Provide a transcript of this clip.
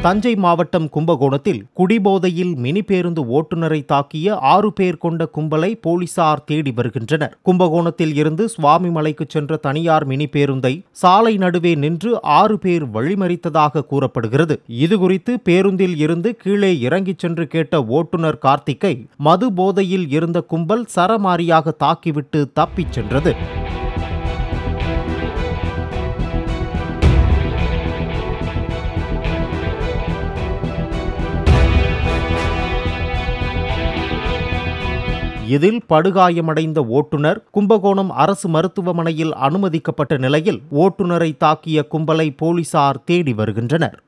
தஞ்சை மாவட்டம் கும்பகோணத்தில் குடிபோதையில் மினி பேருந்து ஓட்டுநரை தாக்கிய ஆறு பேர் கொண்ட கும்பலை போலீசார் தேடி வருகின்றனர் கும்பகோணத்தில் இருந்து சுவாமிமலைக்கு சென்ற தனியார் மினி பேருந்தை சாலை நடுவே நின்று ஆறு பேர் வழிமறித்ததாக கூறப்படுகிறது இதுகுறித்து பேருந்தில் இருந்து கீழே இறங்கிச் சென்று கேட்ட ஓட்டுநர் கார்த்திக்கை மது போதையில் இருந்த கும்பல் சரமாரியாக தாக்கிவிட்டு தப்பிச் சென்றது இதில் படுகாயமடைந்த ஓட்டுநர் கும்பகோணம் அரசு மருத்துவமனையில் அனுமதிக்கப்பட்ட நிலையில் ஓட்டுநரை தாக்கிய கும்பலை போலீசார் தேடி வருகின்றனர்